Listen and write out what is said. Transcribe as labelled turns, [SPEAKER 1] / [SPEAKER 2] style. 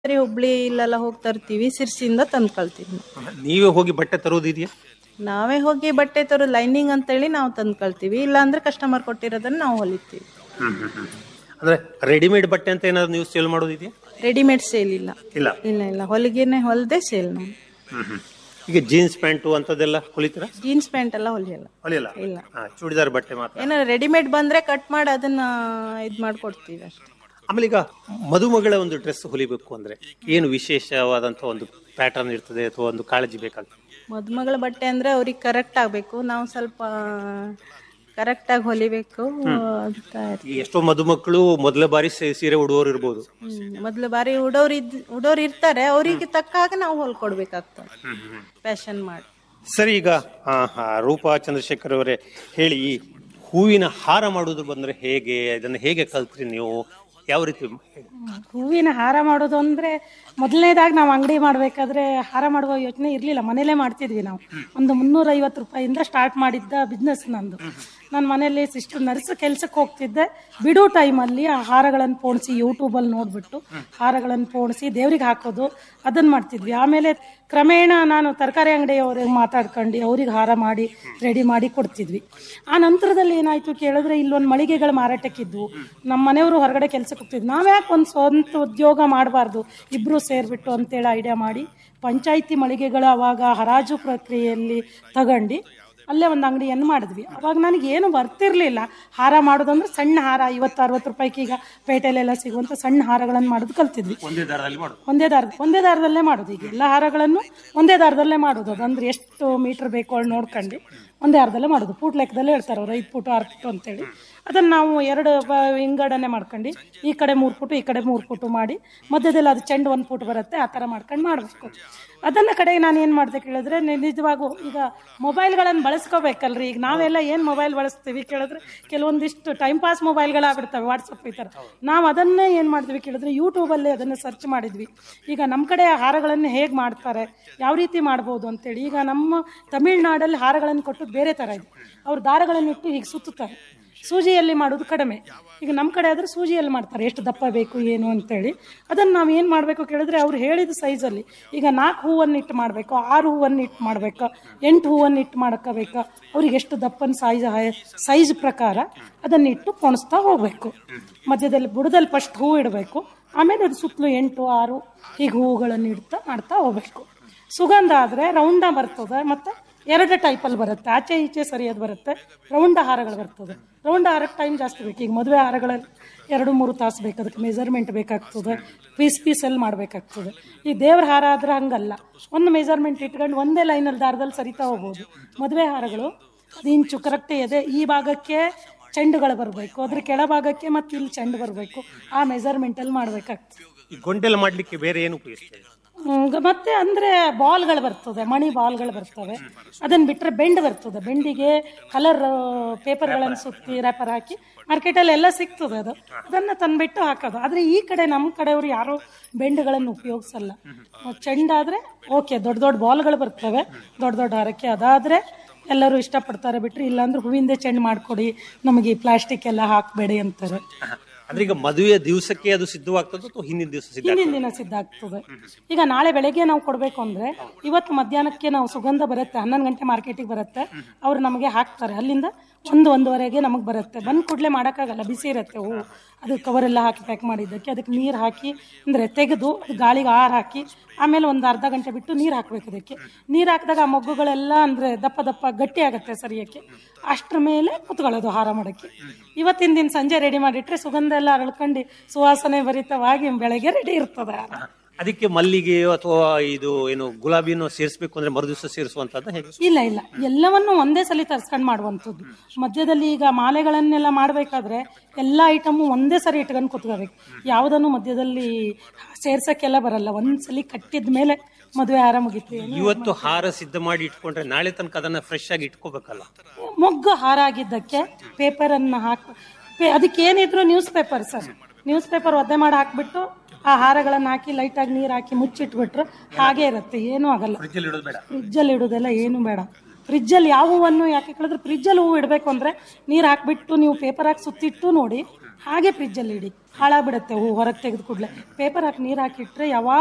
[SPEAKER 1] ಸರಿ ಹುಬ್ಳಿ ಇಲ್ಲೆಲ್ಲ ಹೋಗಿ ತರ್ತೀವಿ ಸಿರ್ಸಿಯಿಂದ ತಂದ್ಕೊಳ್ತೀವಿ ನಾವು.
[SPEAKER 2] ನೀವೇ ಹೋಗಿ ಬಟ್ಟೆ ತರೋದಿದೆಯಾ
[SPEAKER 1] ನಾವೇ ಹೋಗಿ ಬಟ್ಟೆ ತರೋ ಲೈನಿಂಗ್ ಅಂತೇಳಿ ನಾವು ತಂದ್ಕೊಳ್ತೀವಿ ಇಲ್ಲಾಂದ್ರೆ ಕಸ್ಟಮರ್ ಕೊಟ್ಟಿರೋದನ್ನ ನಾವು ಹೊಲಿತೀವಿ
[SPEAKER 2] ಅಂದ್ರೆ ರೆಡಿಮೇಡ್ ಬಟ್ಟೆ ಅಂತ ಏನಾದ್ರು ನೀವು ಸೇಲ್ ಮಾಡೋದಿದೆಯಾ
[SPEAKER 1] ರೆಡಿಮೇಡ್ ಸೇಲ್ ಇಲ್ಲ
[SPEAKER 2] ಇಲ್ಲ
[SPEAKER 1] ಇಲ್ಲ ಇಲ್ಲ ಹೊಲಿಗೆನೆ ಹೊಲ್ದೆ ಸೇಲ್ ನಾವು
[SPEAKER 2] ಈಗ ಜೀನ್ಸ್ ಪ್ಯಾಂಟು ಅಂತದೆಲ್ಲ ಹೊಲಿತೀರಾ
[SPEAKER 1] ಜೀನ್ಸ್ ಪ್ಯಾಂಟ್ ಎಲ್ಲ ಹೊಲಿಯಲ್ಲ
[SPEAKER 2] ಹೊಲಿಯಲ್ಲ
[SPEAKER 1] ಇಲ್ಲ
[SPEAKER 2] ಹಾ, ಚೂಡಿದಾರ್ ಬಟ್ಟೆ ಮಾತ್ರ
[SPEAKER 1] ಏನೋ ರೆಡಿಮೇಡ್ ಬಂದ್ರೆ ಕಟ್ ಮಾಡಿ ಅದನ್ನ ಇದ್ ಮಾಡ್ಕೊಡ್ತೀವಿ ಅಷ್ಟೇ
[SPEAKER 2] ಆಮೇಲೆ ಈಗ ಮದುಮಗಳ ಒಂದು ಡ್ರೆಸ್ ಹೊಲಿಬೇಕು ಅಂದ್ರೆ ಏನು ವಿಶೇಷವಾದಂತ ಒಂದು ಪ್ಯಾಟರ್ನ್ ಇರ್ತದೆ ಅಥವಾ ಒಂದು ಕಾಳಜಿ ಬೇಕಾಗ್ತದೆ
[SPEAKER 1] ಮದುಮಗಳ ಬಟ್ಟೆ ಅಂದ್ರೆ ಅವ್ರಿಗೆ ಕರೆಕ್ಟ್ ಆಗ್ಬೇಕು ನಾವು ಸ್ವಲ್ಪ ಕರೆಕ್ಟ್ ಆಗಿ ಹೊಲಿಬೇಕು ಅಂತ
[SPEAKER 2] ಈ ಎಷ್ಟೋ ಮದುಮಕ್ಕಳು ಮೊದಲ ಬಾರಿ ಸೀ- ಸೀರೆ ಉಡುವವರು ಇರ್ಬೋದು
[SPEAKER 1] ಹ್ಮ್. ಮೊದ್ಲು ಬಾರಿ ಉಡೋರ್ ಇದ್ ಉಡೋರ್ ಇರ್ತಾರೆ ಅವರಿಗೆ ತಕ್ಕ ಹಾಗೆ ನಾವು ಹೊಲ್ಕೊಡ್ಬೇಕಾಗ್ತದೆ ಫ್ಯಾಷನ್ ಮಾಡಿ
[SPEAKER 2] ಸರಿ ಈಗ ಆ, ಆ, ರೂಪಾ ಚಂದ್ರಶೇಖರ್ ಅವರೇ ಹೇಳಿ ಈ ಹೂವಿನ ಹಾರ ಮಾಡುವುದು ಬಂದ್ರೆ ಹೇಗೆ ಇದನ್ನ ಹೇಗೆ ಕಲ್ತ್ರಿ ನೀವು ಯಾವ ರೀತಿ
[SPEAKER 3] ಹೂವಿನ ಹಾರ ಮಾಡೋದು ಅಂದ್ರೆ ಮೊದಲನೇದಾಗಿ ನಾವು ಅಂಗಡಿ ಮಾಡಬೇಕಾದ್ರೆ ಹಾರ ಮಾಡುವ ಯೋಚನೆ ಇರಲಿಲ್ಲ ಮನೇಲೇ ಮಾಡ್ತಿದ್ವಿ ನಾವು ಒಂದು ಮುನ್ನೂರ ಐವತ್ತು ರೂಪಾಯಿಂದ ಸ್ಟಾರ್ಟ್ ಮಾಡಿದ್ದ ಬಿಸ್ನೆಸ್ ನಂದು ನಾನು ಮನೇಲಿ ಸಿಸ್ಟರ್ ನರ್ಸ್ ಕೆಲ್ಸಕ್ಕೆ ಹೋಗ್ತಿದ್ದೆ ಬಿಡು ಟೈಮಲ್ಲಿ ಆ ಹಾರಗಳನ್ನು ಪೋಣಿಸಿ ಯೂಟ್ಯೂಬಲ್ಲಿ ನೋಡ್ಬಿಟ್ಟು ಹಾರಗಳನ್ನು ಪೋಣಿಸಿ ದೇವ್ರಿಗೆ ಹಾಕೋದು ಅದನ್ನ ಮಾಡ್ತಿದ್ವಿ ಆಮೇಲೆ ಕ್ರಮೇಣ ನಾನು ತರಕಾರಿ ಅಂಗಡಿಯವ್ರಿಗೆ ಮಾತಾಡ್ಕೊಂಡು ಅವ್ರಿಗೆ ಹಾರ ಮಾಡಿ ರೆಡಿ ಮಾಡಿ ಕೊಡ್ತಿದ್ವಿ ಆ ನಂತರದಲ್ಲಿ ಏನಾಯ್ತು ಕೇಳಿದ್ರೆ ಇಲ್ಲೊಂದು ಮಳಿಗೆಗಳು ಮಾರಾಟಕ್ಕಿದ್ವು ನಮ್ಮ ಮನೆಯವರು ಹೊರಗಡೆ ಕೆಲ್ಸಕ್ಕೆ ಹೋಗ್ತಿದ್ವಿ ನಾವ್ಯಾಕೆ ಒಂದು ಸ್ವಂತ ಉದ್ಯೋಗ ಮಾಡಬಾರ್ದು ಇಬ್ರು ಸೇರ್ಬಿಟ್ಟು ಅಂತೇಳಿ ಐಡಿಯಾ ಮಾಡಿ ಪಂಚಾಯಿತಿ ಮಳಿಗೆಗಳು ಅವಾಗ ಹರಾಜು ಪ್ರಕ್ರಿಯೆಯಲ್ಲಿ ತಗೊಂಡು ಅಲ್ಲೇ ಒಂದು ಅಂಗಡಿಯನ್ನು ಮಾಡಿದ್ವಿ ಅವಾಗ ನನಗೆ ಏನು ಬರ್ತಿರ್ಲಿಲ್ಲ ಹಾರ ಮಾಡೋದಂದ್ರೆ ಸಣ್ಣ ಹಾರ ಐವತ್ತು ಅರವತ್ತು ರೂಪಾಯಿಗೆ ಈಗ ಪೇಟೆಲೆಲ್ಲ ಸಿಗುವಂಥ ಸಣ್ಣ ಹಾರಗಳನ್ನು ಮಾಡೋದು ಕಲ್ತಿದ್ವಿ
[SPEAKER 2] ಒಂದೇ ದಾರದಲ್ಲಿ ಮಾಡೋದು
[SPEAKER 3] ಒಂದೇ ದಾರ ಒಂದೇ ದಾರದಲ್ಲೇ ಮಾಡೋದು ಈಗ ಎಲ್ಲ ಹಾರಗಳನ್ನು ಒಂದೇ ದಾರದಲ್ಲೇ ಮಾಡೋದು ಅದಂದ್ರೆ ಎಷ್ಟು ಮೀಟರ್ ಬೇಕು ಅಲ್ಲಿ ನೋಡ್ಕೊಂಡು ಒಂದೇ ದಾರದಲ್ಲೇ ಮಾಡೋದು ಫೂಟ್ ಲೆಕ್ಕದಲ್ಲೇ ಹೇಳ್ತಾರೆ ಅವ್ರು ಐದು ಫುಟು ಆರು ಫುಟು ಅಂತೇಳಿ ಅದನ್ನು ನಾವು ಎರಡು ಬ- ವಿಂಗಡಣೆ ಮಾಡ್ಕೊಂಡು ಈ ಕಡೆ ಮೂರು ಫುಟು ಈ ಕಡೆ ಮೂರು ಫುಟು ಮಾಡಿ ಮಧ್ಯದಲ್ಲಿ ಅದು ಚೆಂಡು ಒಂದು ಫುಟ್ ಬರುತ್ತೆ ಆ ಥರ ಮಾಡ್ಕೊಂಡು ಮಾಡಬೇಕು ಅದನ್ನ ಕಡೆಗೆ ನಾನು ಏನು ಮಾಡಿದೆ ಕೇಳಿದ್ರೆ ನಿ- ನಿಜವಾಗೂ ಈಗ ಮೊಬೈಲ್ಗಳನ್ನು ಬಳಸ್ಕೋಬೇಕಲ್ರಿ ಈಗ ನಾವೆಲ್ಲ ಏನು ಮೊಬೈಲ್ ಬಳಸ್ತೀವಿ ಕೇಳಿದ್ರೆ ಕೆಲವೊಂದಿಷ್ಟು ಟೈಮ್ ಪಾಸ್ ಮೊಬೈಲ್ಗಳಾಗ್ಬಿಡ್ತವೆ ವಾಟ್ಸಪ್ ಈ ಥರ ನಾವು ಅದನ್ನೇ ಏನು ಮಾಡಿದ್ವಿ ಕೇಳಿದ್ರೆ ಯೂಟ್ಯೂಬಲ್ಲಿ ಅದನ್ನು ಸರ್ಚ್ ಮಾಡಿದ್ವಿ ಈಗ ನಮ್ಮ ಕಡೆ ಹಾರಗಳನ್ನು ಹೇಗೆ ಮಾಡ್ತಾರೆ ಯಾವ ರೀತಿ ಮಾಡ್ಬೋದು ಅಂತೇಳಿ ಈಗ ನಮ್ಮ ತಮಿಳ್ನಾಡಲ್ಲಿ ಹಾರಗಳನ್ನು ಕೊಟ್ಟು ಬೇರೆ ಥರ ಇದೆ ಅವ್ರು ದಾರಗಳನ್ನಿಟ್ಟು ಹೀಗೆ ಸುತ್ತುತ್ತಾರೆ ಸೂಜಿಯಲ್ಲಿ ಮಾಡೋದು ಕಡಿಮೆ ಈಗ ನಮ್ಮ ಕಡೆ ಆದ್ರೆ ಸೂಜಿಯಲ್ಲಿ ಮಾಡ್ತಾರೆ ಎಷ್ಟು ದಪ್ಪ ಬೇಕು ಏನು ಅಂತೇಳಿ ಅದನ್ನು ನಾವು ಏನು ಮಾಡಬೇಕು ಕೇಳಿದ್ರೆ ಅವ್ರು ಹೇಳಿದ ಸೈಜಲ್ಲಿ ಈಗ ನಾಲ್ಕು ಹೂವನ್ನು ಇಟ್ಟು ಮಾಡಬೇಕು ಆರು ಹೂವನ್ನು ಇಟ್ಟು ಮಾಡಬೇಕು ಎಂಟು ಹೂವನ್ನು ಇಟ್ಟು ಮಾಡ್ಕೋಬೇಕು ಅವ್ರಿಗೆ ಎಷ್ಟು ದಪ್ಪನ ಸೈಜ್ ಸೈಜ್ ಪ್ರಕಾರ ಅದನ್ನ ಇಟ್ಟು ಪೊಣಿಸ್ತಾ ಹೋಗಬೇಕು ಮಧ್ಯದಲ್ಲಿ ಬುಡದಲ್ಲಿ ಫಸ್ಟ್ ಹೂ ಇಡಬೇಕು ಆಮೇಲೆ ಅದು ಸುತ್ತಲೂ ಎಂಟು ಆರು ಹೀಗೆ ಹೂಗಳನ್ನು ಇಡ್ತಾ ಮಾಡ್ತಾ ಹೋಗ್ಬೇಕು ಸುಗಂಧ ಆದರೆ ರೌಂಡ ಬರ್ತದೆ ಮತ್ತು ಎರಡು ಟೈಪಲ್ಲಿ ಬರುತ್ತೆ ಆಚೆ ಈಚೆ ಸರಿಯಾದ ಬರುತ್ತೆ ರೌಂಡ ಹಾರಗಳು ಬರ್ತದೆ ರೌಂಡ ಹಾರಕ್ಕೆ ಟೈಮ್ ಜಾಸ್ತಿ ಬೇಕು ಈಗ ಮದುವೆ ಹಾರಗಳಲ್ಲಿ ಎರಡು ಮೂರು ತಾಸು ಬೇಕು ಅದಕ್ಕೆ ಮೆಜರ್ಮೆಂಟ್ ಬೇಕಾಗ್ತದೆ ಪೀಸ್ ಪೀಸಲ್ಲಿ ಮಾಡಬೇಕಾಗ್ತದೆ ಈ ದೇವ್ರ ಹಾರ ಆದ್ರೆ ಹಂಗಲ್ಲ ಒಂದು ಮೆಜರ್ಮೆಂಟ್ ಇಟ್ಕೊಂಡು ಒಂದೇ ಲೈನಲ್ಲಿ ದಾರದಲ್ಲಿ ಸರಿತಾ ಹೋಗ್ಬೋದು ಮದುವೆ ಹಾರಗಳು ಅದು ಇಂಚು ಕರೆಕ್ಟ್ ಇದೆ ಈ ಭಾಗಕ್ಕೆ ಚೆಂಡುಗಳು ಬರಬೇಕು ಅದ್ರ ಕೆಳಭಾಗಕ್ಕೆ ಮತ್ತು ಇಲ್ಲಿ ಚೆಂಡು ಬರಬೇಕು ಆ ಮೆಜರ್ಮೆಂಟಲ್ಲಿ ಮಾಡಬೇಕಾಗ್ತದೆ
[SPEAKER 2] ಈ ಗೊಂಡೆಲ್ಲ ಮಾಡ್ಲಿಕ್ಕೆ ಬೇರೆ ಏನು ಉಪಯೋಗಿಸ್ತೇವೆ
[SPEAKER 3] ಹ್ಮ್, ಗ- ಮತ್ತೆ ಅಂದ್ರೆ ಬಾಲ್ಗಳು ಬರ್ತದೆ ಮಣಿ ಬಾಲ್ಗಳು ಬರ್ತವೆ ಅದನ್ನ ಬಿಟ್ರೆ ಬೆಂಡ್ ಬರ್ತದೆ ಬೆಂಡಿಗೆ ಕಲರ್ ಪೇಪರ್ಗಳನ್ನು ಸುತ್ತಿ ರ್ಯಾಪರ್ ಹಾಕಿ ಮಾರ್ಕೆಟಲ್ಲಿ ಎಲ್ಲ ಸಿಗ್ತದೆ ಅದು ಅದನ್ನ ತಂದ್ಬಿಟ್ಟು ಹಾಕೋದು ಆದ್ರೆ ಈ ಕಡೆ ನಮ್ಮ ಕಡೆಯವರು ಯಾರು ಬೆಂಡ್ಗಳನ್ನು ಉಪಯೋಗಿಸಲ್ಲ ಚೆಂಡಾದ್ರೆ ಓಕೆ ದೊಡ್ಡ ದೊಡ್ಡ ಬಾಲ್ಗಳು ಬರ್ತವೆ ದೊಡ್ಡ ದೊಡ್ಡ ಹಾರಕ್ಕೆ ಅದಾದ್ರೆ ಎಲ್ಲರೂ ಇಷ್ಟಪಡ್ತಾರೆ ಬಿಟ್ರೆ ಇಲ್ಲಾಂದ್ರೆ ಹೂವಿಂದ ಚೆಂಡು ಮಾಡ್ಕೊಡಿ ನಮಗೆ ಪ್ಲಾಸ್ಟಿಕ್ ಎಲ್ಲ ಹಾಕಬೇಡಿ ಅಂತಾರೆ
[SPEAKER 2] ಅಂದ್ರೆ ಈಗ ಮದುವೆಯ ದಿವಸಕ್ಕೆ ಅದು ಸಿದ್ಧವಾಗ್ತದೆ ಅಥವಾ ಹಿಂದಿನ ದಿವಸ ಸಿದ್ಧ
[SPEAKER 3] ಹಿಂದಿನ ದಿನ ಸಿದ್ಧ ಆಗ್ತದೆ ಈಗ ನಾಳೆ ಬೆಳಗ್ಗೆ ನಾವು ಕೊಡಬೇಕು ಅಂದ್ರೆ ಇವತ್ತು ಮಧ್ಯಾಹ್ನಕ್ಕೆ ನಾವು ಸುಗಂಧ ಬರುತ್ತೆ ಹನ್ನೊಂದು ಗಂಟೆ ಮಾರ್ಕೆಟಿಗೆ ಬರುತ್ತೆ ಅವ್ರು ನಮಗೆ ಹಾಕ್ತಾರೆ ಅಲ್ಲಿಂದ ಒಂದು ಒಂದುವರೆಗೆ ನಮಗೆ ಬರುತ್ತೆ ಬಂದ ಕೂಡಲೇ ಮಾಡೋಕ್ಕಾಗಲ್ಲ ಬಿಸಿ ಇರುತ್ತೆ ಹೂವು ಅದು ಕವರೆಲ್ಲ ಹಾಕಿ ಪ್ಯಾಕ್ ಮಾಡಿದ್ದಕ್ಕೆ ಅದಕ್ಕೆ ನೀರು ಹಾಕಿ ಅಂದರೆ ತೆಗೆದು ಅದು ಗಾಳಿಗೆ ಆರು ಹಾಕಿ ಆಮೇಲೆ ಒಂದು ಅರ್ಧ ಗಂಟೆ ಬಿಟ್ಟು ನೀರು ಹಾಕಬೇಕು ಅದಕ್ಕೆ ನೀರು ಹಾಕಿದಾಗ ಆ ಮೊಗ್ಗುಗಳೆಲ್ಲ ಅಂದರೆ ದಪ್ಪ ದಪ್ಪ ಗಟ್ಟಿ ಆಗುತ್ತೆ ಸರಿಯಕ್ಕೆ ಅಷ್ಟ್ರ ಮೇಲೆ ಕುತ್ಕೊಳ್ಳೋದು ಹಾರ ಮಾಡೋಕ್ಕೆ ಇವತ್ತಿನ ದಿನ ಸಂಜೆ ರೆಡಿ ಮಾಡಿಟ್ರೆ ಸುಗಂಧ ಎಲ್ಲ ಅರಳ್ಕೊಂಡು ಸುವಾಸನೆ ಭರಿತವಾಗಿ ಬೆಳಗ್ಗೆ ರೆಡಿ ಇರ್ತದೆ ಹಾರ
[SPEAKER 2] ಅದಕ್ಕೆ ಮಲ್ಲಿಗೆ ಅಥವಾ ಇದು ಏನು ಗುಲಾಬಿಯನ್ನು ಸೇರಿಸಬೇಕು ಅಂದ್ರೆ ಮರುದಿವಸ ಸೇರಿಸುವಂತದ್ದು ಹೇಗೆ
[SPEAKER 3] ಇಲ್ಲ ಇಲ್ಲ ಎಲ್ಲವನ್ನು ಒಂದೇ ಸಲ ತರ್ಸ್ಕೊಂಡು ಮಾಡುವಂಥದ್ದು ಮಧ್ಯದಲ್ಲಿ ಈಗ ಮಾಲೆಗಳನ್ನೆಲ್ಲ ಮಾಡಬೇಕಾದ್ರೆ ಎಲ್ಲ ಐಟಮು ಒಂದೇ ಸರಿ ಇಟ್ಕೊಂಡು ಕುತ್ಕೋಬೇಕು ಯಾವುದನ್ನು ಮಧ್ಯದಲ್ಲಿ ಸೇರ್ಸಕ್ಕೆಲ್ಲ ಬರಲ್ಲ ಒಂದ್ಸಲಿ ಕಟ್ಟಿದ ಮೇಲೆ ಮದುವೆ ಹಾರ ಮುಗಿತು
[SPEAKER 2] ಇವತ್ತು ಹಾರ ಸಿದ್ಧ ಮಾಡಿ ಇಟ್ಕೊಂಡ್ರೆ ನಾಳೆ ತನಕ ಅದನ್ನ ಫ್ರೆಶ್ ಆಗಿ ಇಟ್ಕೋಬೇಕಲ್ಲ
[SPEAKER 3] ಮೊಗ್ಗು ಹಾರ ಆಗಿದ್ದಕ್ಕೆ ಪೇಪರನ್ನು ಹಾಕಿ ಪೇ- ಅದಕ್ಕೆ ಏನಿದ್ರು newspaper sir newspaper ಒದ್ದೆ ಮಾಡಿ ಹಾಕ್ಬಿಟ್ಟು ಆ ಹಾರಗಳನ್ನು ಹಾಕಿ ಲೈಟಾಗಿ ನೀರು ಹಾಕಿ ಮುಚ್ಚಿಟ್ಬಿಟ್ರೆ ಹಾಗೆ ಇರುತ್ತೆ ಏನೂ ಆಗಲ್ಲ
[SPEAKER 2] ಫ್ರಿಜ್ಜಲ್ಲಿ ಇಡೋದು ಬೇಡ
[SPEAKER 3] ಫ್ರಿಜ್ಜಲ್ಲಿ ಇಡೋದೆಲ್ಲ ಏನು ಬೇಡ ಫ್ರಿಜ್ಜಲ್ಲಿ ಯಾವ ಹೂವನ್ನು ಯಾಕೆ ಕೇಳಿದ್ರೆ ಫ್ರಿಜ್ಜಲ್ಲಿ ಹೂವು ಇಡಬೇಕು ಅಂದರೆ ನೀರು ಹಾಕ್ಬಿಟ್ಟು ನೀವು ಪೇಪರ್ ಹಾಕಿ ಸುತ್ತಿಟ್ಟು ನೋಡಿ ಹಾಗೆ ಫ್ರಿಜ್ಜಲ್ಲಿ ಇಡಿ ಹಾಳಾಗ್ಬಿಡುತ್ತೆ ಹೂ ಹೊರಗೆ ತೆಗೆದು ಕೂಡಲೇ ಪೇಪರ್ ಹಾಕಿ ನೀರು ಹಾಕಿಟ್ರೆ ಯಾವಾಗ